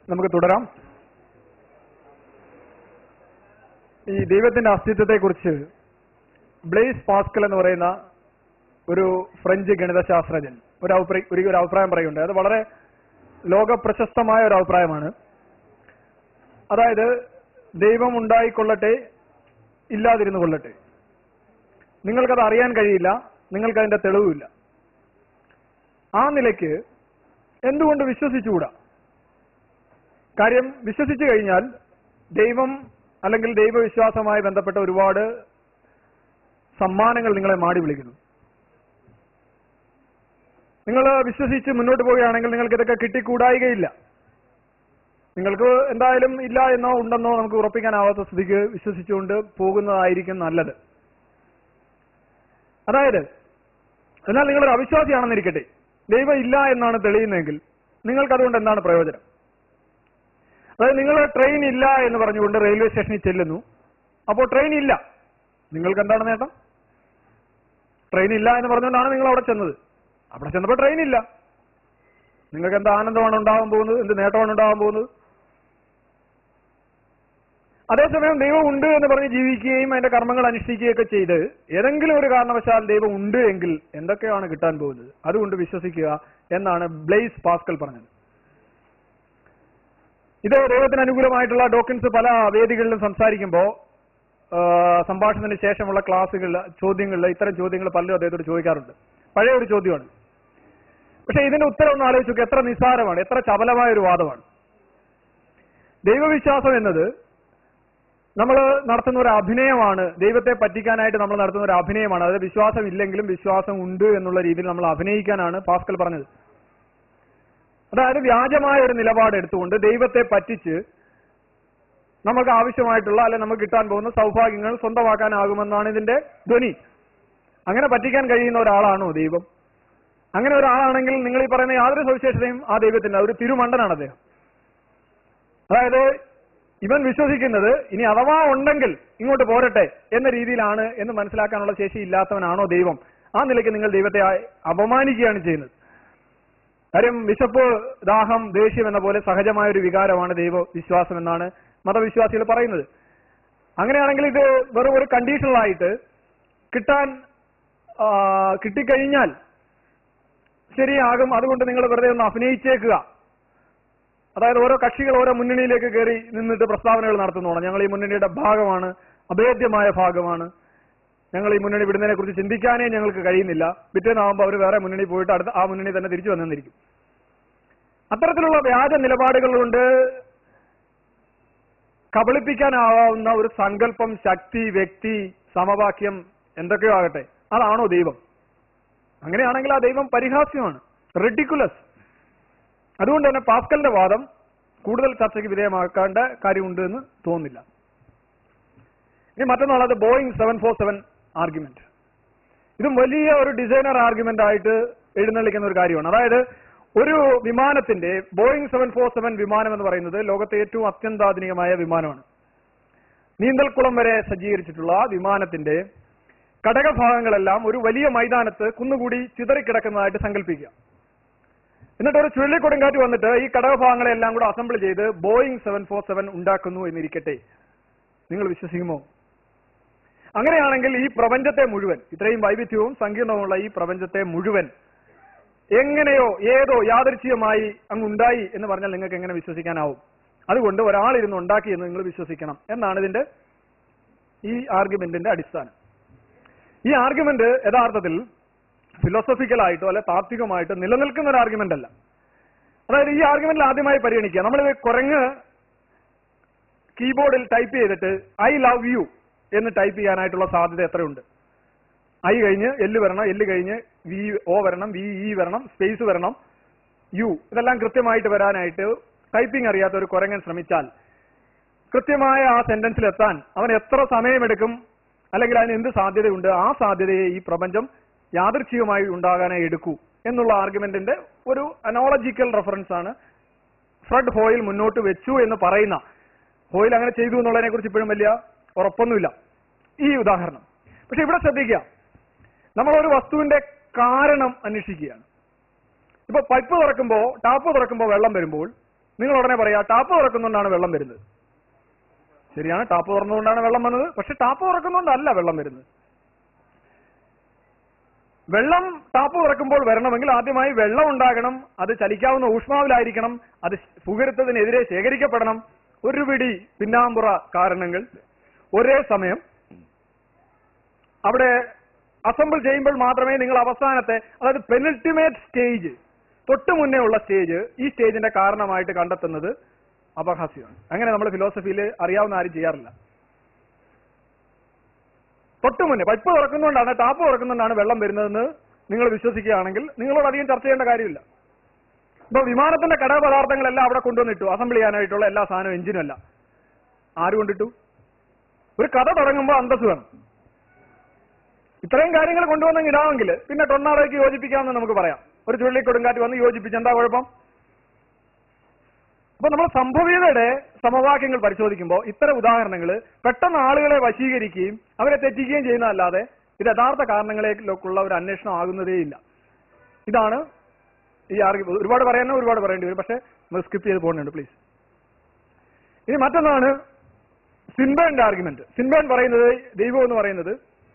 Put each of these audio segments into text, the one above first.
നമുക്ക് തുടരാം ഈ ദൈവത്തിന്റെ അസ്തിത്വത്തെ കുറിച്ച് ബ്ലേസ് പാസ്കൽ എന്ന് പറയുന്ന ഒരു ഫ്രഞ്ച് ഗണിതശാസ്ത്രജ്ഞൻ ഒരു അഭിപ്രായം ഒരു ഒരു അഭിപ്രായം പറയുന്നുണ്ട് അത് വളരെ ലോക പ്രശസ്തമായ ഒരു അഭിപ്രായമാണ് അതായത് ദൈവം ഉണ്ടായിക്കൊള്ളട്ടെ ഇല്ലാതിരുന്നു കൊള്ളട്ടെ നിങ്ങൾക്കത് അറിയാൻ കഴിയില്ല നിങ്ങൾക്ക് അതിന്റെ തെളിവില്ല ആ നിലയ്ക്ക് എന്തുകൊണ്ട് വിശ്വസിച്ചുകൂടാ കാര്യം വിശ്വസിച്ചു കഴിഞ്ഞാൽ ദൈവം അല്ലെങ്കിൽ ദൈവവിശ്വാസവുമായി ബന്ധപ്പെട്ട ഒരുപാട് സമ്മാനങ്ങൾ നിങ്ങളെ മാടി വിളിക്കുന്നു നിങ്ങൾ വിശ്വസിച്ച് മുന്നോട്ട് പോവുകയാണെങ്കിൽ നിങ്ങൾക്ക് ഇതൊക്കെ കിട്ടിക്കൂടായികയില്ല നിങ്ങൾക്ക് എന്തായാലും ഇല്ല എന്നോ ഉണ്ടെന്നോ നമുക്ക് ഉറപ്പിക്കാനാവാത്ത സ്ഥിതിക്ക് വിശ്വസിച്ചുകൊണ്ട് പോകുന്നതായിരിക്കും നല്ലത് അതായത് എന്നാൽ നിങ്ങളൊരു അവിശ്വാസിയാണെന്നിരിക്കട്ടെ ദൈവം ഇല്ല എന്നാണ് തെളിയുന്നതെങ്കിൽ നിങ്ങൾക്ക് അതുകൊണ്ട് എന്താണ് പ്രയോജനം അതായത് നിങ്ങൾ ട്രെയിൻ ഇല്ല എന്ന് പറഞ്ഞുകൊണ്ട് റെയിൽവേ സ്റ്റേഷനിൽ ചെല്ലുന്നു അപ്പോൾ ട്രെയിൻ ഇല്ല നിങ്ങൾക്ക് എന്താണ് നേട്ടം ട്രെയിൻ ഇല്ല എന്ന് പറഞ്ഞുകൊണ്ടാണ് നിങ്ങൾ അവിടെ ചെന്നത് അവിടെ ചെന്നപ്പോൾ ട്രെയിൻ ഇല്ല നിങ്ങൾക്ക് എന്ത് ആനന്ദമാണ് ഉണ്ടാവാൻ പോകുന്നത് എന്ത് നേട്ടമാണ് ഉണ്ടാവാൻ പോകുന്നത് അതേസമയം ദൈവം ഉണ്ട് എന്ന് പറഞ്ഞ് ജീവിക്കുകയും അതിന്റെ കർമ്മങ്ങൾ അനുഷ്ഠിക്കുകയൊക്കെ ചെയ്ത് ഏതെങ്കിലും ഒരു കാരണവശാൽ ദൈവം ഉണ്ട് എങ്കിൽ എന്തൊക്കെയാണ് കിട്ടാൻ പോകുന്നത് അതുകൊണ്ട് വിശ്വസിക്കുക എന്നാണ് ബ്ലേസ് പാസ്കൽ പറഞ്ഞത് ഇത് ദൈവത്തിന് അനുകൂലമായിട്ടുള്ള ഡോക്ടൻസ് പല വേദികളിലും സംസാരിക്കുമ്പോൾ സംഭാഷണത്തിന് ശേഷമുള്ള ക്ലാസ്സുകളിൽ ചോദ്യങ്ങളിൽ ഇത്തരം ചോദ്യങ്ങൾ പലരും അദ്ദേഹത്തോട് ചോദിക്കാറുണ്ട് പഴയ ഒരു ചോദ്യമാണ് പക്ഷെ ഇതിന്റെ ഉത്തരം ഒന്ന് ആലോചിച്ച് നോക്കുക എത്ര നിസ്സാരമാണ് എത്ര ചപലമായ ഒരു വാദമാണ് ദൈവവിശ്വാസം എന്നത് നമ്മൾ നടത്തുന്ന ഒരു അഭിനയമാണ് ദൈവത്തെ പറ്റിക്കാനായിട്ട് നമ്മൾ നടത്തുന്ന ഒരു അഭിനയമാണ് അതായത് വിശ്വാസം ഇല്ലെങ്കിലും വിശ്വാസം ഉണ്ട് എന്നുള്ള രീതിയിൽ നമ്മൾ അഭിനയിക്കാനാണ് പാസ്കൽ പറഞ്ഞത് അതായത് വ്യാജമായ ഒരു നിലപാട് എടുത്തുകൊണ്ട് ദൈവത്തെ പറ്റിച്ച് നമുക്ക് ആവശ്യമായിട്ടുള്ള അല്ലെ നമുക്ക് കിട്ടാൻ പോകുന്ന സൗഭാഗ്യങ്ങൾ സ്വന്തമാക്കാനാകുമെന്നാണ് ഇതിന്റെ ധ്വനി അങ്ങനെ പറ്റിക്കാൻ കഴിയുന്ന ഒരാളാണോ ദൈവം അങ്ങനെ ഒരാളാണെങ്കിൽ നിങ്ങൾ ഈ പറയുന്ന യാതൊരു സവിശേഷതയും ആ ദൈവത്തിന്റെ ഒരു തിരുമണ്ടനാണ് അദ്ദേഹം അതായത് ഇവൻ വിശ്വസിക്കുന്നത് ഇനി അഥവാ ഉണ്ടെങ്കിൽ ഇങ്ങോട്ട് പോരട്ടെ എന്ന രീതിയിലാണ് എന്ന് മനസ്സിലാക്കാനുള്ള ശേഷി ഇല്ലാത്തവനാണോ ദൈവം ആ നിലയ്ക്ക് നിങ്ങൾ ദൈവത്തെ അപമാനിക്കുകയാണ് ചെയ്യുന്നത് കാര്യം വിശപ്പ് ദാഹം ദേഷ്യം എന്ന പോലെ സഹജമായ ഒരു വികാരമാണ് ദൈവ വിശ്വാസം എന്നാണ് മതവിശ്വാസികൾ പറയുന്നത് അങ്ങനെയാണെങ്കിൽ ഇത് വെറും ഒരു കണ്ടീഷണലായിട്ട് കിട്ടാൻ കിട്ടിക്കഴിഞ്ഞാൽ ശരിയാകും അതുകൊണ്ട് നിങ്ങൾ വെറുതെ ഒന്ന് അഭിനയിച്ചേക്കുക അതായത് ഓരോ കക്ഷികൾ ഓരോ മുന്നണിയിലേക്ക് കയറി നിന്നിട്ട് പ്രസ്താവനകൾ നടത്തുന്നതാണ് ഞങ്ങൾ ഈ മുന്നണിയുടെ ഭാഗമാണ് അഭേദ്യമായ ഭാഗമാണ് ഞങ്ങൾ ഈ മുന്നണി വിടുന്നതിനെ കുറിച്ച് ചിന്തിക്കാനേ ഞങ്ങൾക്ക് കഴിയുന്നില്ല പിറ്റേന്നാവുമ്പോൾ അവർ വേറെ മുന്നണി പോയിട്ട് അടുത്ത ആ മുന്നണി തന്നെ തിരിച്ചു വന്നിരിക്കും അത്തരത്തിലുള്ള വ്യാജ നിലപാടുകൾ കൊണ്ട് കബളിപ്പിക്കാനാവാവുന്ന ഒരു സങ്കല്പം ശക്തി വ്യക്തി സമവാക്യം എന്തൊക്കെയോ ആകട്ടെ അതാണോ ദൈവം അങ്ങനെയാണെങ്കിൽ ആ ദൈവം പരിഹാസ്യമാണ് റെഡിക്കുലസ് അതുകൊണ്ട് തന്നെ പാസ്കലിന്റെ വാദം കൂടുതൽ ചർച്ചയ്ക്ക് വിധേയമാക്കേണ്ട കാര്യമുണ്ട് എന്ന് തോന്നുന്നില്ല ഇനി മറ്റൊന്നാളത് Boeing seven four seven argument ഇതും വലിയ ഒരു ഡിസൈനർ ആർഗ്യുമെന്റ് ആയിട്ട് എഴുന്നള്ളിക്കുന്ന ഒരു കാര്യമാണ് അതായത് ഒരു വിമാനത്തിന്റെ ബോയിങ് സെവൻ ഫോർ സെവൻ വിമാനം എന്ന് പറയുന്നത് ലോകത്തെ ഏറ്റവും അത്യന്താധുനികമായ വിമാനമാണ് നീന്തൽക്കുളം വരെ സജ്ജീകരിച്ചിട്ടുള്ള വിമാനത്തിന്റെ ഘടകഭാഗങ്ങളെല്ലാം ഒരു വലിയ മൈതാനത്ത് കുന്നുകൂടി ചിതറിക്കിടക്കുന്നതായിട്ട് സങ്കല്പിക്കുക എന്നിട്ട് ഒരു ചുഴലിക്കൊടുങ്കാറ്റ് വന്നിട്ട് ഈ ഘടകഭാഗങ്ങളെല്ലാം കൂടെ അസംബിൾ ചെയ്ത് ബോയിങ് സെവൻ ഫോർ സെവൻ ഉണ്ടാക്കുന്നു എന്നിരിക്കട്ടെ നിങ്ങൾ വിശ്വസിക്കുമോ അങ്ങനെയാണെങ്കിൽ ഈ പ്രപഞ്ചത്തെ മുഴുവൻ ഇത്രയും വൈവിധ്യവും സങ്കീർണവുമുള്ള ഈ പ്രപഞ്ചത്തെ മുഴുവൻ എങ്ങനെയോ ഏതോ യാദൃച്ഛികമായി അങ്ങ് ഉണ്ടായി എന്ന് പറഞ്ഞാൽ നിങ്ങൾക്ക് എങ്ങനെ വിശ്വസിക്കാനാവും അതുകൊണ്ട് ഒരാൾ ഇരുന്ന് ഉണ്ടാക്കി എന്ന് നിങ്ങൾ വിശ്വസിക്കണം എന്നാണ് ഇതിന്റെ ഈ ആർഗ്യുമെന്റിന്റെ അടിസ്ഥാനം ഈ ആർഗ്യുമെന്റ് യഥാർത്ഥത്തിൽ ഫിലോസഫിക്കൽ ആയിട്ടോ അല്ലെ താത്വികമായിട്ടോ നിലനിൽക്കുന്ന ഒരു ആർഗ്യുമെന്റ് അല്ല അതായത് ഈ ആർഗ്യുമെന്റിൽ ആദ്യമായി പരിഗണിക്കുക നമ്മൾ കുരങ്ങ് കീബോർഡിൽ ടൈപ്പ് ചെയ്തിട്ട് ഐ ലവ് യു എന്ന് ടൈപ്പ് ചെയ്യാനായിട്ടുള്ള സാധ്യത എത്രയുണ്ട് ഐ കഴിഞ്ഞ് എല്ല് വരണം എല്ല് കഴിഞ്ഞ് വി ഒ വരണം വി ഇ വരണം സ്പേസ് വരണം യു ഇതെല്ലാം കൃത്യമായിട്ട് വരാനായിട്ട് ടൈപ്പിംഗ് അറിയാത്ത ഒരു കുരങ്ങൻ ശ്രമിച്ചാൽ കൃത്യമായ ആ സെന്റൻസിൽ എത്താൻ അവൻ എത്ര സമയമെടുക്കും അല്ലെങ്കിൽ അതിന് എന്ത് സാധ്യതയുണ്ട് ആ സാധ്യതയെ ഈ പ്രപഞ്ചം യാദൃച്ഛികമായി ഉണ്ടാകാനേ എടുക്കൂ എന്നുള്ള ആർഗ്യുമെന്റിന്റെ ഒരു അനോളജിക്കൽ റെഫറൻസ് ആണ് ഫ്രഡ് ഹോയിൽ മുന്നോട്ട് വെച്ചു എന്ന് പറയുന്ന ഹോയിൽ അങ്ങനെ ചെയ്തു എന്നുള്ളതിനെ കുറിച്ച് ഇപ്പോഴും വലിയ ഉറപ്പൊന്നുമില്ല ഈ ഉദാഹരണം പക്ഷെ ഇവിടെ ശ്രദ്ധിക്കുക നമ്മൾ ഒരു വസ്തുവിന്റെ കാരണം അന്വേഷിക്കുകയാണ് ഇപ്പൊ പൈപ്പ് തുറക്കുമ്പോൾ ടാപ്പ് തുറക്കുമ്പോൾ വെള്ളം വരുമ്പോൾ നിങ്ങൾ ഉടനെ പറയാ ടാപ്പ് തുറക്കുന്നുകൊണ്ടാണ് വെള്ളം വരുന്നത് ശരിയാണ് ടാപ്പ് തുറന്നുകൊണ്ടാണ് വെള്ളം വന്നത് പക്ഷെ ടാപ്പ് തുറക്കുന്നുകൊണ്ടല്ല വെള്ളം വരുന്നത് വെള്ളം ടാപ്പ് തുറക്കുമ്പോൾ വരണമെങ്കിൽ ആദ്യമായി വെള്ളം ഉണ്ടാകണം അത് ചലിക്കാവുന്ന ഊഷ്മാവിലായിരിക്കണം അത് പുകരുത്തതിനെതിരെ ശേഖരിക്കപ്പെടണം ഒരു പിടി പിന്നാമ്പുറ കാരണങ്ങൾ ഒരേ സമയം അവിടെ അസംബിൾ ചെയ്യുമ്പോൾ മാത്രമേ നിങ്ങൾ അവസാനത്തെ അതായത് പെനൽട്ടിമേറ്റ് സ്റ്റേജ് തൊട്ട് മുന്നേ ഉള്ള സ്റ്റേജ് ഈ സ്റ്റേജിന്റെ കാരണമായിട്ട് കണ്ടെത്തുന്നത് അപഹാസ്യമാണ് അങ്ങനെ നമ്മൾ ഫിലോസഫിയിൽ അറിയാവുന്ന ആരും ചെയ്യാറില്ല തൊട്ട് മുന്നേ പൈപ്പ് തുറക്കുന്നുകൊണ്ടാണ് ടാപ്പ് തുറക്കുന്നുകൊണ്ടാണ് വെള്ളം വരുന്നതെന്ന് നിങ്ങൾ വിശ്വസിക്കുകയാണെങ്കിൽ നിങ്ങളോട് അധികം ചർച്ച ചെയ്യേണ്ട കാര്യമില്ല ഇപ്പൊ വിമാനത്തിന്റെ ഘടകപദാർത്ഥങ്ങളെല്ലാം അവിടെ കൊണ്ടുവന്നിട്ടു അസംബിൾ ചെയ്യാനായിട്ടുള്ള എല്ലാ സാധനവും എഞ്ചിനും അല്ല ആര് കൊണ്ടിട്ടു ഒരു കഥ തുടങ്ങുമ്പോൾ അന്തസ് വേണം ഇത്രയും കാര്യങ്ങൾ കൊണ്ടുവന്നെങ്കിൽ ഇടാമെങ്കിൽ പിന്നെ ടൊർണാഡോയ്ക്ക് യോജിപ്പിക്കാമെന്ന് നമുക്ക് പറയാം ഒരു ചുഴലിക്കൊടുങ്കാറ്റ് വന്ന് യോജിപ്പിച്ച് എന്താ കുഴപ്പം അപ്പൊ നമ്മൾ സംഭവ്യതയുടെ സമവാക്യങ്ങൾ പരിശോധിക്കുമ്പോൾ ഇത്തരം ഉദാഹരണങ്ങൾ പെട്ടെന്ന് ആളുകളെ വശീകരിക്കുകയും അവരെ തെറ്റിക്കുകയും ചെയ്യുന്നതല്ലാതെ ഇത് യഥാർത്ഥ കാരണങ്ങളിലേക്കുള്ള ഒരു അന്വേഷണം ആകുന്നതേയില്ല ഇതാണ് ഈ ആർഗ്യ ഒരുപാട് പറയാനോ ഒരുപാട് പറയേണ്ടി വരും പക്ഷെ നമ്മൾ സ്കിപ്പ് ചെയ്ത് പോകുന്നുണ്ട് പ്ലീസ് ഇനി മറ്റൊന്നാണ് സിൻബേന്റെ ആർഗ്യുമെന്റ് സിൻബേൺ പറയുന്നത് ദൈവം എന്ന് പറയുന്നത്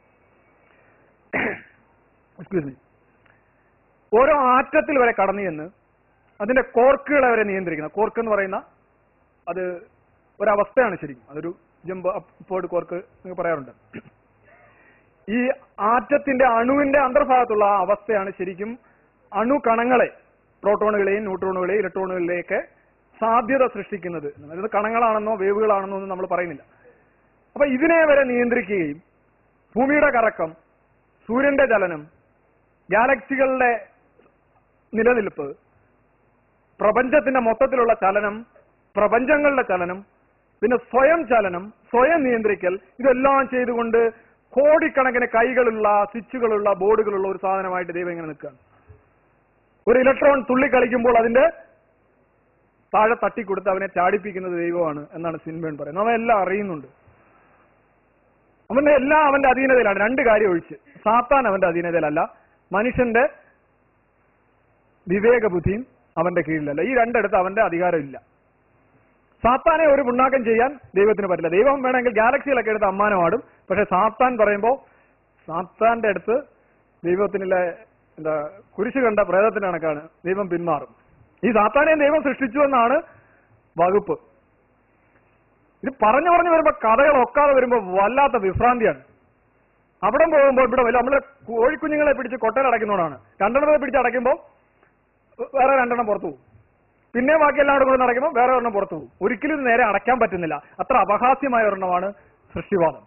എക്സ്ക്യൂസ് മീ ഓരോ ആറ്റത്തിൽ വരെ കടന്നു ചെന്ന് അതിന്റെ കോർക്കുകളെ വരെ നിയന്ത്രിക്കുന്ന കോർക്ക് എന്ന് പറയുന്ന അത് ഒരവസ്ഥയാണ് ശരിക്കും അതൊരു ജമ്പ് അപ്പോർഡ് കോർക്ക് എന്ന് പറയാറുണ്ട് ഈ ആറ്റത്തിന്റെ അണുവിന്റെ അന്തർഭാഗത്തുള്ള ആ അവസ്ഥയാണ് ശരിക്കും അണുകണങ്ങളെ പ്രോട്ടോണുകളെയും ന്യൂട്രോണുകളെയും ഇലക്ട്രോണുകളിലേക്ക് സാധ്യത സൃഷ്ടിക്കുന്നത് അത് കണങ്ങളാണെന്നോ വേവുകളാണെന്നോ ഒന്നും നമ്മൾ പറയുന്നില്ല അപ്പൊ ഇതിനെ വരെ നിയന്ത്രിക്കുകയും ഭൂമിയുടെ കറക്കം സൂര്യന്റെ ചലനം ഗാലക്സികളുടെ നിലനിൽപ്പ് പ്രപഞ്ചത്തിന്റെ മൊത്തത്തിലുള്ള ചലനം പ്രപഞ്ചങ്ങളുടെ ചലനം പിന്നെ സ്വയം ചലനം സ്വയം നിയന്ത്രിക്കൽ ഇതെല്ലാം ചെയ്തുകൊണ്ട് കോടിക്കണക്കിന് കൈകളുള്ള സ്വിച്ചുകളുള്ള ബോർഡുകളുള്ള ഒരു സാധനമായിട്ട് ദൈവം ഇങ്ങനെ നിൽക്കുകയാണ് ഒരു ഇലക്ട്രോൺ തുള്ളി കളിക്കുമ്പോൾ അതിന്റെ താഴെ തട്ടിക്കൊടുത്ത് അവനെ ചാടിപ്പിക്കുന്നത് ദൈവമാണ് എന്നാണ് സിൻബേൺ പറയുന്നത് അവൻ എല്ലാം അറിയുന്നുണ്ട് അവന്റെ എല്ലാം അവന്റെ അധീനതയിലാണ് രണ്ട് കാര്യം ഒഴിച്ച് സാത്താൻ അവന്റെ അധീനതയിലല്ല മനുഷ്യന്റെ വിവേക ബുദ്ധിയും അവന്റെ കീഴിലല്ല ഈ രണ്ടിടത്ത് അവന്റെ അധികാരമില്ല സാത്താനെ ഒരു പുണ്ണാക്കം ചെയ്യാൻ ദൈവത്തിന് പറ്റില്ല ദൈവം വേണമെങ്കിൽ ഗാലക്സികളൊക്കെ എടുത്ത് അമ്മാനമാടും പക്ഷെ സാത്താൻ പറയുമ്പോൾ സാത്താന്റെ അടുത്ത് ദൈവത്തിനുള്ള എന്താ കുരിശ് കണ്ട പ്രേതത്തിന്റെ കണക്കാണ് ദൈവം പിന്മാറും ഈ സാത്താനെ ദൈവം സൃഷ്ടിച്ചു എന്നാണ് വകുപ്പ് ഇത് പറഞ്ഞു പറഞ്ഞു വരുമ്പോ കഥകൾ ഒക്കാതെ വരുമ്പോ വല്ലാത്ത വിഭ്രാന്തിയാണ് അവിടെ പോകുമ്പോൾ ഇവിടെ വല്ല നമ്മള് കോഴിക്കുഞ്ഞുങ്ങളെ പിടിച്ച് കൊട്ടയിൽ അടയ്ക്കുന്നതാണ് രണ്ടെണ്ണത്തെ പിടിച്ച് അടയ്ക്കുമ്പോൾ വേറെ രണ്ടെണ്ണം പുറത്തു പോകും പിന്നെ ബാക്കി എല്ലാം കൂടെ നടക്കുമ്പോൾ വേറെ ഒരെണ്ണം പുറത്തു പോകും ഒരിക്കലും ഇത് നേരെ അടയ്ക്കാൻ പറ്റുന്നില്ല അത്ര അപഹാസ്യമായ ഒരെണ്ണമാണ് സൃഷ്ടിവാദം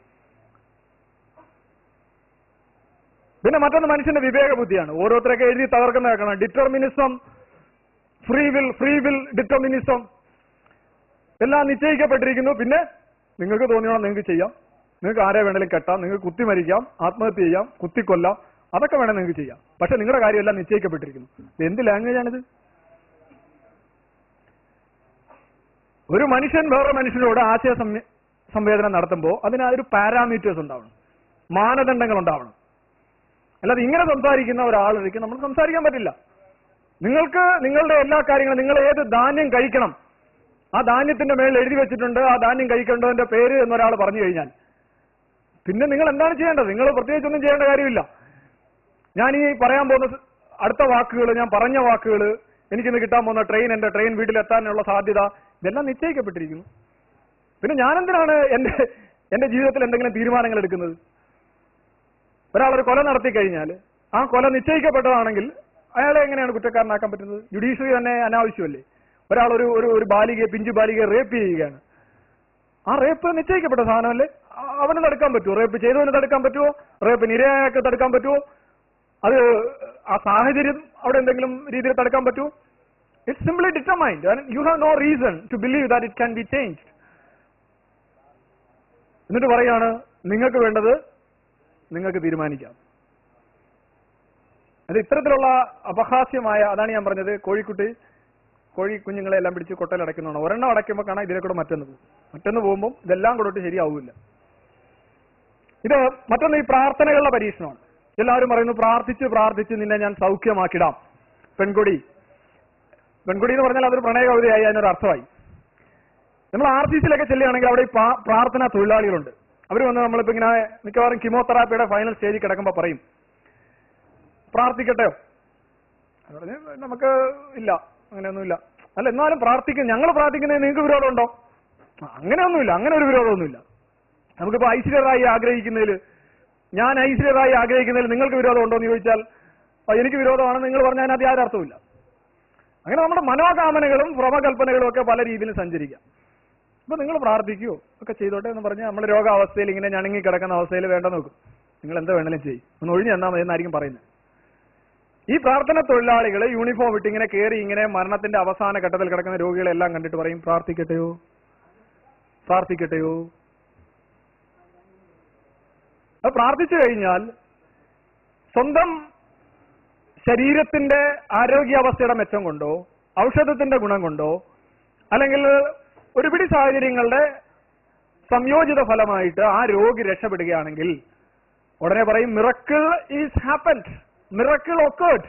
പിന്നെ മറ്റൊന്ന് മനുഷ്യന്റെ വിവേക ബുദ്ധിയാണ് ഓരോരുത്തരൊക്കെ എഴുതി തകർക്കുന്ന കേൾക്കണം determinism free will free will determinism എല്ലാം നിശ്ചയിക്കപ്പെട്ടിരിക്കുന്നു പിന്നെ നിങ്ങൾക്ക് തോന്നിയോണം നിങ്ങൾക്ക് ചെയ്യാം നിങ്ങൾക്ക് ആരെ വേണമെങ്കിലും കെട്ടാം നിങ്ങൾക്ക് കുത്തി മരിക്കാം ആത്മഹത്യ ചെയ്യാം കുത്തിക്കൊല്ലാം അതൊക്കെ വേണേൽ നിങ്ങൾക്ക് ചെയ്യാം പക്ഷെ നിങ്ങളുടെ കാര്യമെല്ലാം നിശ്ചയിക്കപ്പെട്ടിരിക്കുന്നു ഇത് എന്ത് ലാംഗ്വേജ് ആണിത് ഒരു മനുഷ്യൻ വേറെ മനുഷ്യനോട് ആശയ സംവേ- സംവേദനം നടത്തുമ്പോൾ അതിന് ഒരു പാരാമീറ്റേഴ്സ് ഉണ്ടാവണം മാനദണ്ഡങ്ങൾ ഉണ്ടാവണം അല്ലാതെ ഇങ്ങനെ സംസാരിക്കുന്ന ഒരാളൊരിക്കലും നമ്മൾ സംസാരിക്കാൻ പറ്റില്ല നിങ്ങൾക്ക് നിങ്ങളുടെ എല്ലാ കാര്യങ്ങളും നിങ്ങൾ ഏത് ധാന്യം കഴിക്കണം ആ ധാന്യത്തിന്റെ മേളിൽ എഴുതി വെച്ചിട്ടുണ്ട് ആ ധാന്യം കഴിക്കേണ്ടതിന്റെ പേര് എന്നൊരാൾ പറഞ്ഞു കഴിഞ്ഞാൽ പിന്നെ നിങ്ങൾ എന്താണ് ചെയ്യേണ്ടത് നിങ്ങൾ പ്രത്യേകിച്ചൊന്നും ചെയ്യേണ്ട കാര്യമില്ല ഞാൻ ഈ പറയാൻ പോകുന്ന സ് അടുത്ത വാക്കുകൾ ഞാൻ പറഞ്ഞ വാക്കുകൾ എനിക്കിന്ന് കിട്ടാൻ പോകുന്ന ട്രെയിൻ എന്റെ ട്രെയിൻ വീട്ടിലെത്താനുള്ള സാധ്യത ഇതെല്ലാം നിശ്ചയിക്കപ്പെട്ടിരിക്കുന്നു പിന്നെ ഞാനെന്തിനാണ് എന്റെ എന്റെ ജീവിതത്തിൽ എന്തെങ്കിലും തീരുമാനങ്ങൾ എടുക്കുന്നത് ഒരാളൊരു കൊല നടത്തി കഴിഞ്ഞാൽ ആ കൊല നിശ്ചയിക്കപ്പെട്ടതാണെങ്കിൽ അയാളെ എങ്ങനെയാണ് കുറ്റക്കാരനാക്കാൻ പറ്റുന്നത് ജുഡീഷ്യറി തന്നെ അനാവശ്യമല്ലേ ഒരാൾ ഒരു ഒരു ഒരു ബാലികയെ പിഞ്ചു ബാലികയെ റേപ്പ് ചെയ്യുകയാണ് ആ റേപ്പ് നിശ്ചയിക്കപ്പെട്ട സാധനമല്ലേ ആ- അവന് തടുക്കാൻ പറ്റുമോ റേപ്പ് ചെയ്തവന് തടുക്കാൻ പറ്റുമോ റേപ്പ് നിരയായൊക്കെ തടുക്കാൻ പറ്റുമോ അത് ആ സാഹചര്യം അവിടെ എന്തെങ്കിലും രീതിയിൽ തടുക്കാൻ പറ്റുമോ it's simply determined you have no reason to believe that it can be change എന്നിട്ട് പറയാണ് നിങ്ങൾക്ക് വേണ്ടത് നിങ്ങൾക്ക് തീരുമാനിക്കാം അത് ഇത്തരത്തിലുള്ള അപഹാസ്യമായ അതാണ് ഞാൻ പറഞ്ഞത് കോഴിക്കുട്ടി കോഴി കുഞ്ഞുങ്ങളെ എല്ലാം പിടിച്ച് കൊട്ടയിൽ അടയ്ക്കുന്നതാണ് ഒരെണ്ണം അടയ്ക്കുമ്പോൾ കാണാം ഇതിലെ കൂടെ മറ്റൊന്ന് പോകും മറ്റൊന്ന് പോകുമ്പോൾ ഇതെല്ലാം കൂടെ ശരിയാവില്ല ഇത് മറ്റൊന്ന് ഈ പ്രാർത്ഥനകളുടെ പരീക്ഷണമാണ് എല്ലാവരും പറയുന്നു പ്രാർത്ഥിച്ച് പ്രാർത്ഥിച്ച് നിന്നെ ഞാൻ സൗഖ്യമാക്കിടാം പെൺകൊടി പെൺകുടി എന്ന് പറഞ്ഞാൽ അതൊരു പ്രണയ കവിതയായി അതിനൊരു അർത്ഥമായി നമ്മൾ ആർ സി സിയിലൊക്കെ ചെല്ലുകയാണെങ്കിൽ അവിടെ ഈ പാ- പ്രാർത്ഥനാ തൊഴിലാളികളുണ്ട് അവർ വന്ന് നമ്മളിപ്പോ ഇങ്ങനെ മിക്കവാറും കീമോതെറാപ്പിയുടെ ഫൈനൽ സ്റ്റേജിൽ കിടക്കുമ്പോൾ പറയും പ്രാർത്ഥിക്കട്ടെയോ അത് പറഞ്ഞ് നമുക്ക് ഇല്ല അങ്ങനെയൊന്നുമില്ല അല്ല എന്നാലും പ്രാർത്ഥിക്കും ഞങ്ങൾ പ്രാർത്ഥിക്കുന്നതിന് നിങ്ങൾക്ക് വിരോധമുണ്ടോ ആ, അങ്ങനെയൊന്നുമില്ല അങ്ങനെ ഒരു വിരോധമൊന്നുമില്ല നമുക്കിപ്പോ ഐശ്വര്യറായി ആഗ്രഹിക്കുന്നതിൽ ഞാൻ ഐശ്വര്യറായി ആഗ്രഹിക്കുന്നതിൽ നിങ്ങൾക്ക് വിരോധമുണ്ടോ എന്ന് ചോദിച്ചാൽ "ആ, എനിക്ക് വിരോധമാണെന്ന് നിങ്ങൾ പറഞ്ഞാൽ അതിനകത്ത് യാതൊരു അർത്ഥമില്ല അങ്ങനെ നമ്മുടെ മനോകാമനകളും ഭ്രമകൽപ്പനകളും ഒക്കെ പല രീതിയിലും സഞ്ചരിക്കാം അപ്പൊ നിങ്ങൾ പ്രാർത്ഥിക്കുവോ ഒക്കെ ചെയ്തോട്ടെ എന്ന് പറഞ്ഞാൽ നമ്മുടെ രോഗാവസ്ഥയിൽ ഇങ്ങനെ ഞണങ്ങി കിടക്കുന്ന അവസ്ഥയിൽ വേണ്ട നോക്കും നിങ്ങൾ എന്താ വേണമെങ്കിലും ചെയ്യും ഒന്ന് ഒഴിഞ്ഞു തന്നാൽ മതി എന്നായിരിക്കും പറയുന്നത് ഈ പ്രാർത്ഥന തൊഴിലാളികൾ യൂണിഫോം ഇട്ട് ഇങ്ങനെ കയറി ഇങ്ങനെ മരണത്തിന്റെ അവസാന ഘട്ടത്തിൽ കിടക്കുന്ന രോഗികളെല്ലാം കണ്ടിട്ട് പറയും പ്രാർത്ഥിക്കട്ടെയോ പ്രാർത്ഥിക്കട്ടെയോ അത് പ്രാർത്ഥിച്ചു കഴിഞ്ഞാൽ സ്വന്തം ശരീരത്തിന്റെ ആരോഗ്യാവസ്ഥയുടെ മെച്ചം കൊണ്ടോ ഔഷധത്തിന്റെ ഗുണം കൊണ്ടോ അല്ലെങ്കിൽ ഒരു പിടി സാഹചര്യങ്ങളുടെ സംയോജിത ഫലമായിട്ട് ആ രോഗി രക്ഷപ്പെടുകയാണെങ്കിൽ ഉടനെ പറയും miracle is happened miracle occurred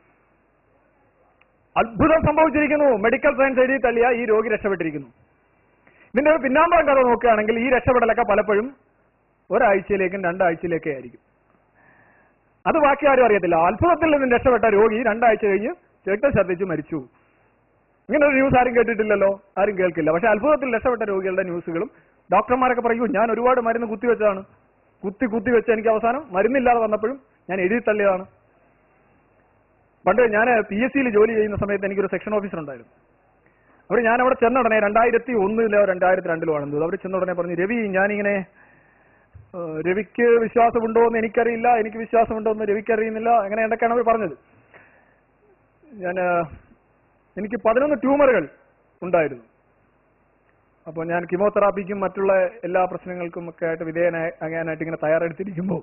അത്ഭുതം സംഭവിച്ചിരിക്കുന്നു മെഡിക്കൽ സയൻസ് എഴുതി തള്ളിയ ഈ രോഗി രക്ഷപ്പെട്ടിരിക്കുന്നു ഇതിന്റെ ഒരു പിന്നാമ്പുറം കഥ നോക്കുകയാണെങ്കിൽ ഈ രക്ഷപ്പെടലൊക്കെ പലപ്പോഴും ഒരാഴ്ചയിലേക്കും രണ്ടാഴ്ചയിലേക്കേ ആയിരിക്കും അത് ബാക്കി ആരും അറിയത്തില്ല അത്ഭുതത്തിൽ നിന്ന് രക്ഷപ്പെട്ട രോഗി രണ്ടാഴ്ച കഴിഞ്ഞ് രക്തം ഛർദ്ദിച്ച് മരിച്ചു ഇങ്ങനെ ഒരു ന്യൂസ് ആരും കേട്ടിട്ടില്ലല്ലോ ആരും കേൾക്കില്ല പക്ഷെ അത്ഭുതത്തിൽ രക്ഷപ്പെട്ട രോഗികളുടെ ന്യൂസുകളും ഡോക്ടർമാരൊക്കെ പറയൂ ഞാൻ ഒരുപാട് മരുന്ന് കുത്തിവെച്ചതാണ് കുത്തി കുത്തി വെച്ച് എനിക്ക് അവസാനം മരുന്നില്ലാതെ വന്നപ്പോഴും ഞാൻ എഴുതി തള്ളിയതാണ് പണ്ട് ഞാൻ പി എസ് സിയിൽ ജോലി ചെയ്യുന്ന സമയത്ത് എനിക്കൊരു സെക്ഷൻ ഓഫീസർ ഉണ്ടായിരുന്നു അവർ ഞാൻ അവിടെ ചെന്ന ഉടനെ രണ്ടായിരത്തി ഒന്നിലോ രണ്ടായിരത്തി രണ്ടിലോ ആണെന്ന് അവർ ചെന്ന ഉടനെ പറഞ്ഞു രവി ഞാനിങ്ങനെ ഏഹ്, രവിക്ക് വിശ്വാസമുണ്ടോ എന്ന് എനിക്കറിയില്ല എനിക്ക് വിശ്വാസമുണ്ടോ എന്ന് രവിക്ക് അറിയുന്നില്ല അങ്ങനെ എന്തൊക്കെയാണ് അവർ പറഞ്ഞത് ഞാൻ എനിക്ക് പതിനൊന്ന് ട്യൂമറുകൾ ഉണ്ടായിരുന്നു അപ്പോൾ ഞാൻ കീമോതെറാപ്പിക്കും മറ്റുള്ള എല്ലാ പ്രശ്നങ്ങൾക്കും ഒക്കെ ആയിട്ട് വിധേയനാകാനായിട്ട് ഇങ്ങനെ തയ്യാറെടുത്തിരിക്കുമ്പോൾ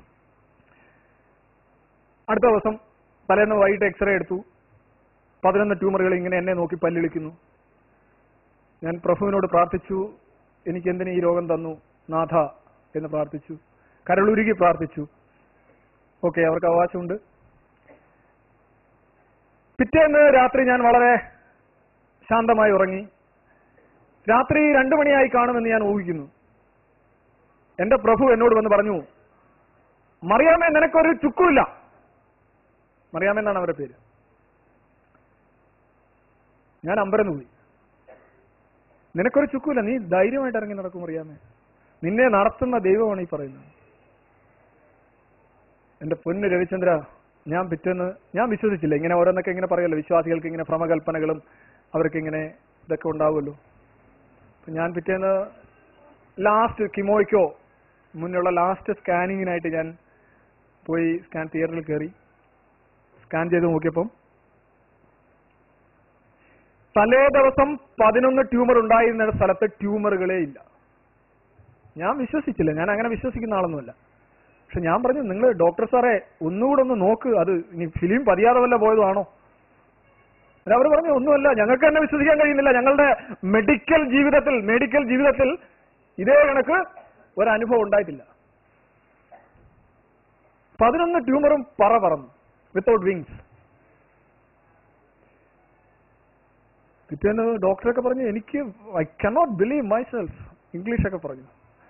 അടുത്ത ദിവസം തലേന്ന് വൈകിട്ട് എക്സ്റേ എടുത്തു പതിനൊന്ന് ട്യൂമറുകൾ ഇങ്ങനെ എന്നെ നോക്കി പല്ലിളിക്കുന്നു ഞാൻ പ്രഭുവിനോട് പ്രാർത്ഥിച്ചു എനിക്ക് എന്തിന് ഈ രോഗം തന്നു നാഥ എന്ന് പ്രാർത്ഥിച്ചു കരളുരുകി പ്രാർത്ഥിച്ചു ഓക്കെ അവർക്ക് അവകാശമുണ്ട് പിറ്റേന്ന് രാത്രി ഞാൻ വളരെ ശാന്തമായി ഉറങ്ങി രാത്രി രണ്ടു മണിയായി കാണുമെന്ന് ഞാൻ ഊഹിക്കുന്നു എന്റെ പ്രഭു എന്നോട് വന്ന് പറഞ്ഞു മറിയാമേ നിനക്കൊരു ചുക്കുമില്ല മറിയാമെന്നാണ് അവരുടെ പേര് ഞാൻ അമ്പരന്ന് പോയി നിനക്കൊരു ചുക്കുമില്ല നീ ധൈര്യമായിട്ട് ഇറങ്ങി നടക്കും അറിയാമേ നിന്നെ നടത്തുന്ന ദൈവമാണ് ഈ പറയുന്നത് എന്റെ പൊന്ന് രവിചന്ദ്ര ഞാൻ പിറ്റേന്ന് ഞാൻ വിശ്വസിച്ചില്ല ഇങ്ങനെ ഓരോന്നൊക്കെ ഇങ്ങനെ പറയല്ലോ വിശ്വാസികൾക്ക് ഇങ്ങനെ ഭ്രമകൽപ്പനകളും അവർക്ക് ഇങ്ങനെ ഇതൊക്കെ ഉണ്ടാവുമല്ലോ അപ്പൊ ഞാൻ പിറ്റേന്ന് ലാസ്റ്റ് കിമോയ്ക്കോ മുന്നുള്ള ലാസ്റ്റ് സ്കാനിങ്ങിനായിട്ട് ഞാൻ പോയി സ്കാൻ തിയേറ്ററിൽ കയറി സ്കാൻ ചെയ്ത് നോക്കിയപ്പം തലേ ദിവസം പതിനൊന്ന് ട്യൂമർ ഉണ്ടായിരുന്ന സ്ഥലത്ത് ട്യൂമറുകളേ ഇല്ല ഞാൻ വിശ്വസിച്ചില്ല ഞാൻ അങ്ങനെ വിശ്വസിക്കുന്ന ആളൊന്നുമല്ല പക്ഷെ ഞാൻ പറഞ്ഞു നിങ്ങൾ ഡോക്ടർ സാറേ ഒന്നുകൂടെ ഒന്ന് നോക്ക് അത് ഇനി ഫിലിം പതിയാതെ വല്ല പോയതാണോ അവർ പറഞ്ഞു ഒന്നുമല്ല ഞങ്ങൾക്ക് തന്നെ വിശ്വസിക്കാൻ കഴിയുന്നില്ല ഞങ്ങളുടെ മെഡിക്കൽ ജീവിതത്തിൽ മെഡിക്കൽ ജീവിതത്തിൽ ഇതേ കണക്ക് ഒരനുഭവം ഉണ്ടായിട്ടില്ല പതിനൊന്ന് ട്യൂമറും പറ പറന്നു വിത്തൗട്ട് വിങ്സ് പിറ്റേന്ന് ഡോക്ടറൊക്കെ പറഞ്ഞു എനിക്ക് ഐ കനോട്ട് ബിലീവ് മൈസെൽഫ് ഇംഗ്ലീഷൊക്കെ പറഞ്ഞു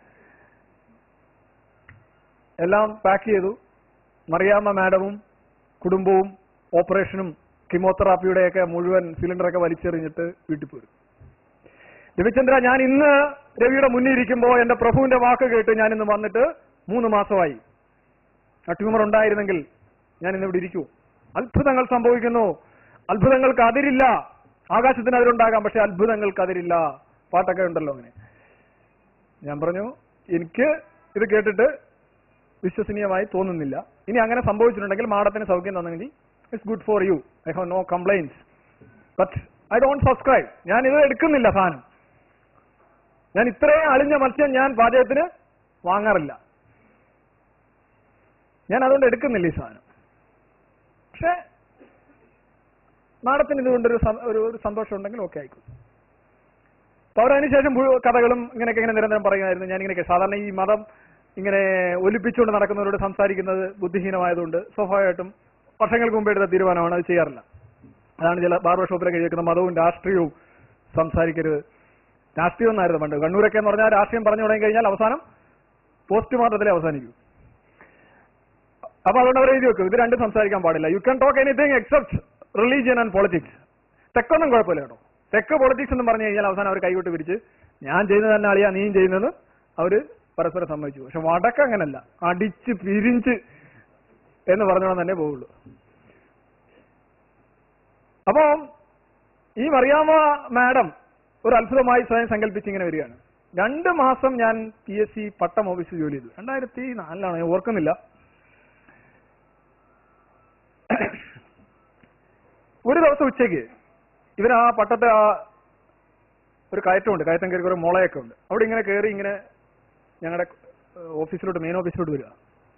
എല്ലാം പാക്ക് ചെയ്തു മറിയാമ്മ മാഡവും കുടുംബവും ഓപ്പറേഷനും കീമോതെറാപ്പിയുടെയൊക്കെ മുഴുവൻ സിലിണ്ടറൊക്കെ വലിച്ചെറിഞ്ഞിട്ട് വീട്ടിൽ പോയി രവിചന്ദ്ര ഞാൻ ഇന്ന് രവിയുടെ മുന്നിൽ ഇരിക്കുമ്പോൾ എന്റെ പ്രഭുവിന്റെ വാക്ക് കേട്ട് ഞാൻ ഇന്ന് വന്നിട്ട് മൂന്ന് മാസമായി ആ ട്യൂമർ ഉണ്ടായിരുന്നെങ്കിൽ ഞാൻ ഇന്ന് ഇവിടെ ഇരിക്കൂ അത്ഭുതങ്ങൾ സംഭവിക്കുന്നു അത്ഭുതങ്ങൾക്ക് അതിരില്ല ആകാശത്തിന് അതിരുണ്ടാകാം പക്ഷെ അത്ഭുതങ്ങൾക്ക് അതിരില്ല പാട്ടൊക്കെ ഉണ്ടല്ലോ അങ്ങനെ ഞാൻ പറഞ്ഞു എനിക്ക് ഇത് കേട്ടിട്ട് വിശ്വസനീയമായി തോന്നുന്നില്ല ഇനി അങ്ങനെ സംഭവിച്ചിട്ടുണ്ടെങ്കിൽ മാഡത്തിന് സൗഖ്യം തന്നെങ്കിൽ it's good for you I have no complains but I don't subscribe ഞാൻ ഇത് എടുക്കുന്നില്ല സാധനം ഞാൻ ഇത്രയും അളിഞ്ഞ മത്സ്യം ഞാൻ പാചകത്തിന് വാങ്ങാറില്ല ഞാൻ അതുകൊണ്ട് എടുക്കുന്നില്ല ഈ സാധനം പക്ഷെ മാഡത്തിന് ഇതുകൊണ്ടൊരു സം- ഒരു ഒരു സന്തോഷം ഉണ്ടെങ്കിൽ ഓക്കെ ആയിക്കോട്ടെ അപ്പൊ അവർ അതിനുശേഷം മുഴുവൻ കഥകളും ഇങ്ങനെയൊക്കെ ഇങ്ങനെ നിരന്തരം പറയുമായിരുന്നു ഞാൻ ഇങ്ങനെയൊക്കെ സാധാരണ ഈ മതം ഇങ്ങനെ ഒലിപ്പിച്ചുകൊണ്ട് നടക്കുന്നവരോട് സംസാരിക്കുന്നത് ബുദ്ധിഹീനമായതുകൊണ്ട് സ്വാഭാവികമായിട്ടും വർഷങ്ങൾക്ക് മുമ്പ് എടുത്ത തീരുമാനമാണ് അത് ചെയ്യാറില്ല അതാണ് ചില ബാർബർ ഷോപ്പിലൊക്കെ എഴുതിയിരിക്കുന്ന മതവും രാഷ്ട്രീയവും സംസാരിക്കരുത് രാഷ്ട്രീയം എന്നായിരുന്നു പണ്ട് കണ്ണൂരൊക്കെ എന്ന് പറഞ്ഞാൽ രാഷ്ട്രീയം പറഞ്ഞു തുടങ്ങി കഴിഞ്ഞാൽ അവസാനം പോസ്റ്റ്മോർട്ടത്തിലെ അവസാനിക്കും അപ്പൊ അതുകൊണ്ട് അവർ എഴുതി വെക്കും ഇത് രണ്ടും സംസാരിക്കാൻ പാടില്ല you can talk anything except religion and politics തെക്കൊന്നും കുഴപ്പമില്ല കേട്ടോ തെക്ക് പൊളിറ്റിക്സ് എന്ന് പറഞ്ഞു കഴിഞ്ഞാൽ അവസാനം അവർ കൈവിട്ട് പിരിച്ച് ഞാൻ ചെയ്യുന്നത് തന്നെ അളിയാ നീയും ചെയ്യുന്നത് അവര് പരസ്പരം സമ്മതിച്ചു പക്ഷെ വടക്ക് അങ്ങനല്ല അടിച്ച് പിരിഞ്ച് എന്ന് പറഞ്ഞോളം തന്നെ പോവുള്ളൂ അപ്പോ ഈ മറിയാമ്മ മാഡം ഒരു അത്ഭുതമായി സ്വയം സങ്കല്പിച്ച് ഇങ്ങനെ വരികയാണ് രണ്ട് മാസം ഞാൻ പി എസ് സി പട്ടം ഓഫീസിൽ ജോലി ചെയ്തു രണ്ടായിരത്തി നാലിലാണ് ഞാൻ ഓർക്കുന്നില്ല ഒരു ദിവസം ഉച്ചയ്ക്ക് ഇവർ ആ പട്ടത്തെ ആ ഒരു കയറ്റമുണ്ട് കയറ്റം കയറി ഒരു മുളയൊക്കെ ഉണ്ട് അവിടെ ഇങ്ങനെ കയറി ഇങ്ങനെ ഞങ്ങളുടെ ഓഫീസിലോട്ട് മെയിൻ ഓഫീസിലോട്ട് വരിക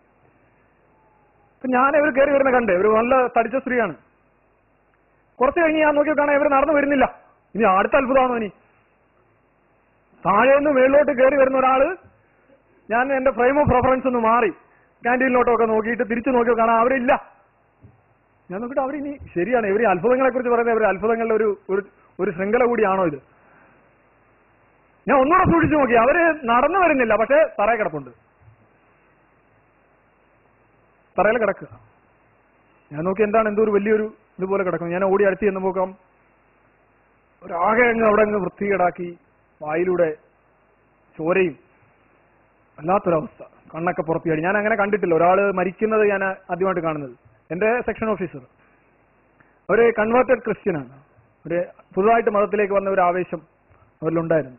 അപ്പൊ ഞാൻ ഇവർ കയറി വരുന്ന കണ്ടേ ഒരു നല്ല തടിച്ച സ്ത്രീയാണ് കുറച്ച് കഴിഞ്ഞ് ഞാൻ നോക്കി കാണാൻ ഇവർ നടന്നു വരുന്നില്ല ഇനി അടുത്ത അത്ഭുതമാണോ ഇനി താഴെ നിന്ന് മേളിലോട്ട് കയറി വരുന്ന ഒരാള് ഞാൻ എന്റെ ഫ്രെയിം ഓഫ് റെഫറൻസ് ഒന്ന് മാറി ക്യാൻറ്റീനിലോട്ടൊക്കെ നോക്കിയിട്ട് തിരിച്ചു നോക്കി കാണാൻ അവരില്ല ഞാൻ നോക്കിയിട്ട് അവരിനി ശരിയാണ് ഇവർ ഈ അത്ഭുതങ്ങളെ കുറിച്ച് പറയുന്നത് ഇവർ അത്ഭുതങ്ങളുടെ ഒരു ഒരു ഒരു ശൃംഖല കൂടിയാണോ ഇത് ഞാൻ ഒന്നുകൂടെ സൂക്ഷിച്ചു നോക്കി അവര് നടന്നു വരുന്നില്ല പക്ഷെ തറയിൽ കിടപ്പുണ്ട് തറയിൽ കിടക്കുക ഞാൻ നോക്കി എന്താണ് എന്തോ ഒരു വലിയൊരു ഇതുപോലെ കിടക്കുന്നു ഞാൻ ഓടി അടുത്ത് ചെന്ന് നോക്കാം ഒരാകെ അങ്ങ് അവിടെ അങ്ങ് വൃത്തികേടാക്കി വായിലൂടെ ചോരയും വല്ലാത്തൊരവസ്ഥ കണ്ണൊക്കെ പുറത്തിയാടി ഞാൻ അങ്ങനെ കണ്ടിട്ടില്ല ഒരാള് മരിക്കുന്നത് ഞാൻ ആദ്യമായിട്ട് കാണുന്നത് എന്റെ സെക്ഷൻ ഓഫീസർ അവര് കൺവേർട്ടഡ് ക്രിസ്ത്യനാണ് ഒരു പുതുതായിട്ട് മതത്തിലേക്ക് വന്ന ഒരു ആവേശം അവരിലുണ്ടായിരുന്നു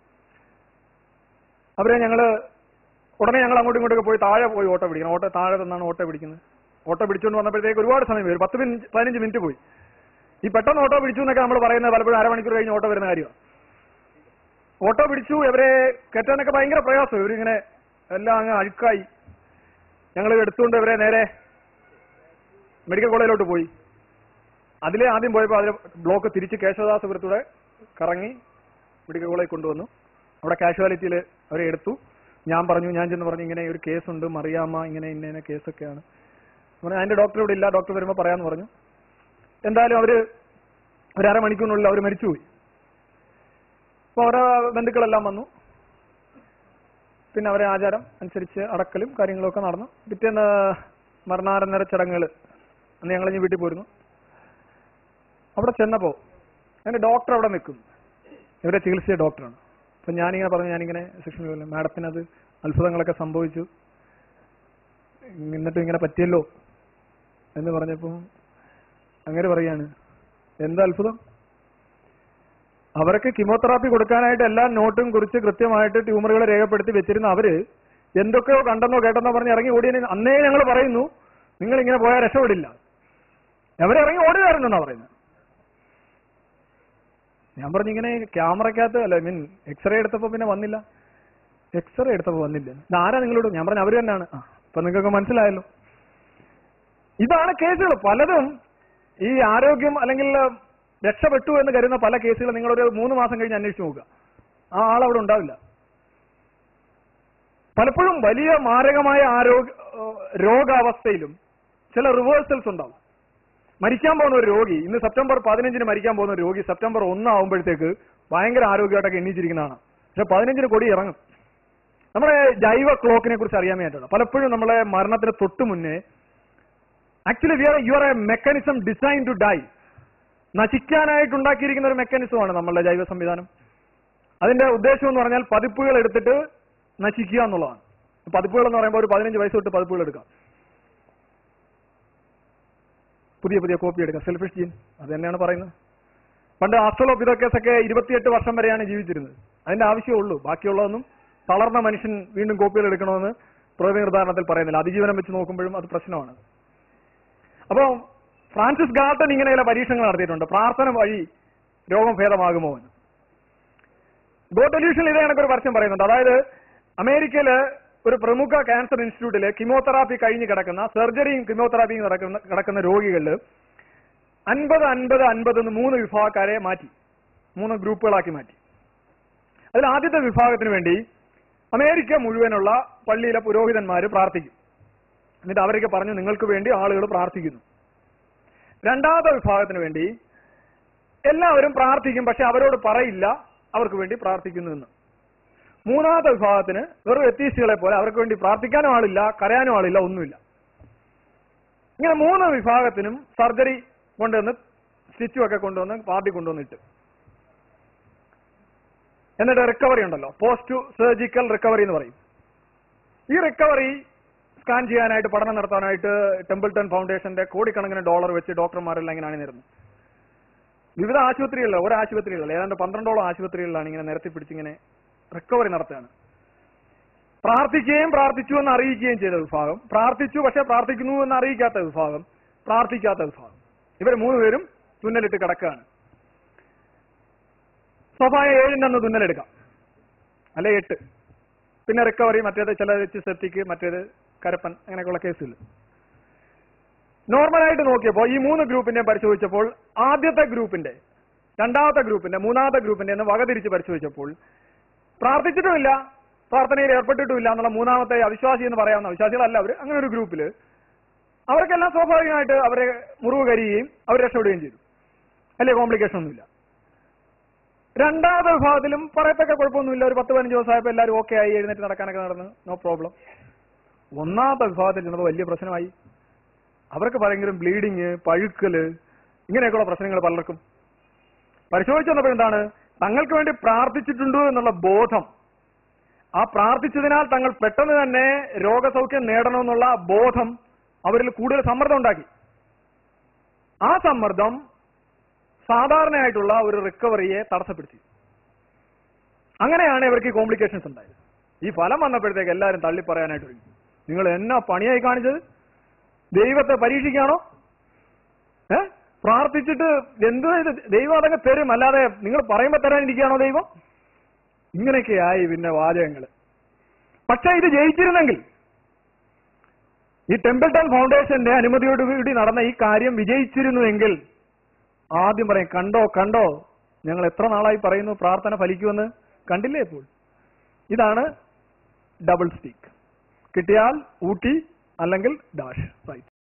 അവരെ ഞങ്ങള് ഉടനെ ഞങ്ങൾ അങ്ങോട്ടും ഇങ്ങോട്ടൊക്കെ പോയി താഴെ പോയി ഓട്ടോ പിടിക്കണം ഓട്ടോ താഴെ നിന്നാണ് ഓട്ടോ പിടിക്കുന്നത് ഓട്ടോ പിടിച്ചുകൊണ്ട് വന്നപ്പോഴത്തേക്ക് ഒരുപാട് സമയം വരും പത്ത് മിനിറ്റ് പതിനഞ്ച് മിനിറ്റ് പോയി ഈ പെട്ടെന്ന് ഓട്ടോ പിടിച്ചു എന്നൊക്കെ നമ്മൾ പറയുന്നത് പലപ്പോഴും അരമണിക്കൂർ കഴിഞ്ഞ് ഓട്ടോ വരുന്ന കാര്യമാണ് ഓട്ടോ പിടിച്ചു ഇവരെ കെട്ടാനൊക്കെ ഭയങ്കര പ്രയാസം ഇവരിങ്ങനെ എല്ലാം അങ്ങ് അഴുക്കായി ഞങ്ങൾ എടുത്തുകൊണ്ട് ഇവരെ നേരെ മെഡിക്കൽ കോളേജിലോട്ട് പോയി അതിലെ ആദ്യം പോയപ്പോൾ അതിൽ ബ്ലോക്ക് തിരിച്ച് കേശവദാസപുരത്തൂടെ കറങ്ങി മെഡിക്കൽ കോളേജിൽ കൊണ്ടുവന്നു അവിടെ കാഷ്വാലിറ്റിയിൽ അവരെ എടുത്തു ഞാൻ പറഞ്ഞു ഞാൻ ചെന്ന് പറഞ്ഞു ഇങ്ങനെ ഒരു കേസുണ്ട് മറിയാമ്മ ഇങ്ങനെ ഇന്ന ഇന്ന കേസൊക്കെയാണ് പറഞ്ഞു അതിന്റെ ഡോക്ടർ ഇവിടെ ഇല്ല ഡോക്ടർ വരുമ്പോൾ പറയാന്ന് പറഞ്ഞു എന്തായാലും അവര് ഒരു അരമണിക്കൂറിനുള്ളിൽ അവർ മരിച്ചുപോയി അപ്പൊ അവരെ ബന്ധുക്കളെല്ലാം വന്നു പിന്നെ അവരെ ആചാരം അനുസരിച്ച് അടക്കലും കാര്യങ്ങളൊക്കെ നടന്നു പിറ്റേന്ന് മരണാനന്തര ചടങ്ങുകൾ അന്ന് ഞങ്ങൾ ഇനി വീട്ടിൽ പോയിരുന്നു അവിടെ ചെന്നപ്പോ എന്റെ ഡോക്ടർ അവിടെ നിൽക്കും ഇവരെ ചികിത്സ ഡോക്ടറാണ് അപ്പൊ ഞാനിങ്ങനെ പറഞ്ഞു ഞാനിങ്ങനെ സെക്ഷനിൽ മാഡത്തിന് അത് അത്ഭുതങ്ങളൊക്കെ സംഭവിച്ചു എന്നിട്ടും ഇങ്ങനെ പറ്റിയല്ലോ എന്ന് പറഞ്ഞപ്പോ അങ്ങനെ പറയാണ് എന്താ അത്ഭുതം അവർക്ക് കീമോതെറാപ്പി കൊടുക്കാനായിട്ട് എല്ലാ നോട്ടും കുറിച്ച് കൃത്യമായിട്ട് ട്യൂമറുകൾ രേഖപ്പെടുത്തി വെച്ചിരുന്ന അവര് എന്തൊക്കെയോ കണ്ടെന്നോ കേട്ടെന്നോ പറഞ്ഞ് ഇറങ്ങി ഓടിയതിന് അന്നേ ഞങ്ങൾ പറയുന്നു നിങ്ങൾ ഇങ്ങനെ പോയാൽ രക്ഷപ്പെടില്ല അവരിറങ്ങി ഓടുകയായിരുന്നെന്നാ പറയുന്നത് ഞാൻ പറഞ്ഞു ഇങ്ങനെ ക്യാമറക്കകത്ത് അല്ല ഐ മീൻ എക്സ്റേ എടുത്തപ്പോ പിന്നെ വന്നില്ല എക്സ്റേ എടുത്തപ്പോ വന്നില്ല ഇത് ആരാ നിങ്ങളോട് ഞാൻ പറഞ്ഞു അവര് തന്നെയാണ് ആ അപ്പൊ നിങ്ങൾക്ക് മനസ്സിലായല്ലോ ഇതാണ് കേസുകൾ പലതും ഈ ആരോഗ്യം അല്ലെങ്കിൽ രക്ഷപ്പെട്ടു എന്ന് കരുതുന്ന പല കേസുകൾ നിങ്ങളൊരു മൂന്ന് മാസം കഴിഞ്ഞ് അന്വേഷിച്ച് നോക്കുക ആ ആൾ അവിടെ ഉണ്ടാവില്ല പലപ്പോഴും വലിയ മാരകമായ ആരോഗ്യ രോഗാവസ്ഥയിലും ചില റിവേഴ്സൽസ് ഉണ്ടാവും മരിക്കാൻ പോകുന്ന ഒരു രോഗി ഇന്ന് സെപ്റ്റംബർ പതിനഞ്ചിന് മരിക്കാൻ പോകുന്ന ഒരു രോഗി സെപ്റ്റംബർ ഒന്നാവുമ്പോഴത്തേക്ക് ഭയങ്കര ആരോഗ്യമായിട്ടൊക്കെ എണ്ണീച്ചിരിക്കുന്നതാണ് പക്ഷെ പതിനഞ്ചിന് കൊടി ഇറങ്ങും നമ്മുടെ ജൈവ ക്ലോക്കിനെ കുറിച്ച് അറിയാൻ വേണ്ടിയിട്ടാണ് പലപ്പോഴും നമ്മളെ മരണത്തിന് തൊട്ട് മുന്നേ actually we are you are a mechanism design to die നശിക്കാനായിട്ട് ഉണ്ടാക്കിയിരിക്കുന്ന ഒരു മെക്കാനിസമാണ് നമ്മളുടെ ജൈവ സംവിധാനം അതിന്റെ ഉദ്ദേശം എന്ന് പറഞ്ഞാൽ പതിപ്പുകൾ എടുത്തിട്ട് നശിക്കുക എന്നുള്ളതാണ് പതിപ്പുകൾ എന്ന് പറയുമ്പോൾ ഒരു പതിനഞ്ച് വയസ്സ് തൊട്ട് പതിപ്പുകൾ എടുക്കാം പുതിയ പുതിയ കോപ്പി എടുക്കാം സെൽഫിഷ് ജീൻ അത് തന്നെയാണ് പറയുന്നത് പണ്ട് ആസ്ട്രോലോപിതോക്കസ് ഒക്കെ ഇരുപത്തിയെട്ട് വർഷം വരെയാണ് ജീവിച്ചിരുന്നത് അതിന്റെ ആവശ്യമേ ഉള്ളൂ ബാക്കിയുള്ളതൊന്നും തളർന്ന മനുഷ്യൻ വീണ്ടും കോപ്പികൾ എടുക്കണമെന്ന് പ്രകൃതി നിർദ്ധാരണത്തിൽ പറയുന്നില്ല അതിജീവനം വെച്ച് നോക്കുമ്പോഴും അത് പ്രശ്നമാണ് അപ്പോ ഫ്രാൻസിസ് ഗാർട്ടൻ ഇങ്ങനെ ചില പരീക്ഷണങ്ങൾ നടത്തിയിട്ടുണ്ട് പ്രാർത്ഥന വഴി രോഗം ഭേദമാകുമോ എന്ന് ഗോ ടെലിവിഷനിൽ ഇതേ കണക്കൊരു പരസ്യം പറയുന്നുണ്ട് അതായത് അമേരിക്കയില് ഒരു പ്രമുഖ ക്യാൻസർ ഇൻസ്റ്റിറ്റ്യൂട്ടില് കിമോതെറാപ്പി കഴിഞ്ഞ് കിടക്കുന്ന സർജറിയും കിമോതെറാപ്പിയും നടക്കുന്ന കിടക്കുന്ന രോഗികളിൽ അൻപത് അൻപത് അൻപത് എന്ന് മൂന്ന് വിഭാഗക്കാരെ മാറ്റി മൂന്ന് ഗ്രൂപ്പുകളാക്കി മാറ്റി അതിൽ ആദ്യത്തെ വിഭാഗത്തിന് വേണ്ടി അമേരിക്ക മുഴുവനുള്ള പള്ളിയിലെ പുരോഹിതന്മാര് പ്രാർത്ഥിക്കും എന്നിട്ട് അവരൊക്കെ പറഞ്ഞു നിങ്ങൾക്ക് വേണ്ടി ആളുകൾ പ്രാർത്ഥിക്കുന്നു രണ്ടാമത്തെ വിഭാഗത്തിന് വേണ്ടി എല്ലാവരും പ്രാർത്ഥിക്കും പക്ഷെ അവരോട് പറയില്ല അവർക്ക് വേണ്ടി പ്രാർത്ഥിക്കുന്നു എന്ന് മൂന്നാമത്തെ വിഭാഗത്തിന് വെറും എത്തീസ്റ്റുകളെ പോലെ അവർക്ക് വേണ്ടി പ്രാർത്ഥിക്കാനും ആളില്ല കരയാനും ആളില്ല ഒന്നുമില്ല ഇങ്ങനെ മൂന്ന് വിഭാഗത്തിനും സർജറി കൊണ്ടുവന്ന് സ്റ്റിച്ചും ഒക്കെ കൊണ്ടുവന്ന് പാർട്ടി കൊണ്ടുവന്നിട്ട് എന്നിട്ട് റിക്കവറി ഉണ്ടല്ലോ പോസ്റ്റ് സർജിക്കൽ റിക്കവറി എന്ന് പറയും ഈ റിക്കവറി സ്കാൻ ചെയ്യാനായിട്ട് പഠനം നടത്താനായിട്ട് ടെമ്പിൾട്ടൺ ഫൗണ്ടേഷന്റെ കോടിക്കണക്കിന് ഡോളർ വെച്ച് ഡോക്ടർമാരെല്ലാം ഇങ്ങനെ അണിനിരുന്നു വിവിധ ആശുപത്രികളിൽ ഒരു ആശുപത്രികളിൽ ഏതാണ്ട് പന്ത്രണ്ടോളം ആശുപത്രികളിലാണ് ഇങ്ങനെ നിരത്തി പിടിച്ചിങ്ങനെ റിക്കവറി നടത്തുകയാണ് പ്രാർത്ഥിക്കുകയും പ്രാർത്ഥിച്ചു എന്ന് അറിയിക്കുകയും ചെയ്ത വിഭാഗം പ്രാർത്ഥിച്ചു പക്ഷെ പ്രാർത്ഥിക്കുന്നു എന്ന് അറിയിക്കാത്ത വിഭാഗം പ്രാർത്ഥിക്കാത്ത വിഭാഗം ഇവർ മൂന്നുപേരും തുന്നലിട്ട് കിടക്കുകയാണ് സ്വഭാവ ഏഴിന്റെ അന്ന് തുന്നലെടുക്കാം അല്ലെ എട്ട് പിന്നെ റിക്കവറി മറ്റേത് ചില സെപ്റ്റിക്ക് മറ്റേത് കരപ്പൻ അങ്ങനെയൊക്കെയുള്ള കേസുകൾ നോർമലായിട്ട് നോക്കിയപ്പോൾ ഈ മൂന്ന് ഗ്രൂപ്പിനെ പരിശോധിച്ചപ്പോൾ ആദ്യത്തെ ഗ്രൂപ്പിന്റെ രണ്ടാമത്തെ ഗ്രൂപ്പിന്റെ മൂന്നാമത്തെ ഗ്രൂപ്പിന്റെ എന്ന് വകതിരിച്ച് പരിശോധിച്ചപ്പോൾ പ്രാർത്ഥിച്ചിട്ടുമില്ല പ്രാർത്ഥനയിൽ ഏർപ്പെട്ടിട്ടുമില്ല എന്നുള്ള മൂന്നാമത്തെ അവിശ്വാസി എന്ന് പറയാവുന്ന അവിശ്വാസികളല്ല അവർ അങ്ങനെ ഒരു ഗ്രൂപ്പില് അവർക്കെല്ലാം സ്വാഭാവികമായിട്ട് അവരെ മുറിവ് കരിയുകയും അവർ രക്ഷപ്പെടുകയും ചെയ്തു അല്ലെ കോംപ്ലിക്കേഷൻ ഒന്നുമില്ല രണ്ടാമത്തെ വിഭാഗത്തിലും പറയത്തക്ക കുഴപ്പമൊന്നുമില്ല ഒരു പത്ത് പതിനഞ്ച് ദിവസമായപ്പോൾ എല്ലാവരും ഓക്കെ ആയി എഴുന്നേറ്റ് നടക്കാനൊക്കെ നടന്ന് നോ പ്രോബ്ലം ഒന്നാമത്തെ വിഭാഗത്തിൽ ചെന്നപ്പോൾ വലിയ പ്രശ്നമായി അവർക്ക് ഭയങ്കര ബ്ലീഡിങ് പഴുക്കല് ഇങ്ങനെയൊക്കെയുള്ള പ്രശ്നങ്ങൾ പലർക്കും പരിശോധിച്ചു വന്നപ്പോൾ എന്താണ് തങ്ങൾക്ക് വേണ്ടി പ്രാർത്ഥിച്ചിട്ടുണ്ടോ എന്നുള്ള ബോധം ആ പ്രാർത്ഥിച്ചതിനാൽ തങ്ങൾ പെട്ടെന്ന് തന്നെ രോഗസൗഖ്യം നേടണമെന്നുള്ള ബോധം അവരിൽ കൂടുതൽ സമ്മർദ്ദം ഉണ്ടാക്കി ആ സമ്മർദ്ദം സാധാരണയായിട്ടുള്ള ഒരു റിക്കവറിയെ തടസ്സപ്പെടുത്തി അങ്ങനെയാണ് ഇവർക്ക് ഈ കോംപ്ലിക്കേഷൻസ് ഉണ്ടായത് ഈ ഫലം വന്നപ്പോഴത്തേക്ക് എല്ലാവരും തള്ളി പറയാനായിട്ട് ഒരുങ്ങി നിങ്ങൾ എന്നാ പണിയായി കാണിച്ചത് ദൈവത്തെ പരീക്ഷിക്കാണോ ഏ പ്രാർത്ഥിച്ചിട്ട് എന്ത് ഇത് ദൈവം അതൊക്കെ തരും അല്ലാതെ നിങ്ങൾ പറയുമ്പോ തരാനിരിക്കുകയാണോ ദൈവം ഇങ്ങനെയൊക്കെ ആയി പിന്നെ വാചകങ്ങൾ പക്ഷെ ഇത് ജയിച്ചിരുന്നെങ്കിൽ ഈ ടെമ്പിൾട്ടൺ ഫൗണ്ടേഷന്റെ അനുമതിയോടുകൂടി നടന്ന ഈ കാര്യം വിജയിച്ചിരുന്നുവെങ്കിൽ ആദ്യം പറയും കണ്ടോ കണ്ടോ ഞങ്ങൾ എത്ര നാളായി പറയുന്നു പ്രാർത്ഥന ഫലിക്കുമെന്ന് കണ്ടില്ലേ ഇപ്പോൾ ഇതാണ് ഡബിൾ സ്പീക്ക് കിട്ടിയാൽ ഊട്ടി അല്ലെങ്കിൽ ഡാഷ് റൈറ്റ്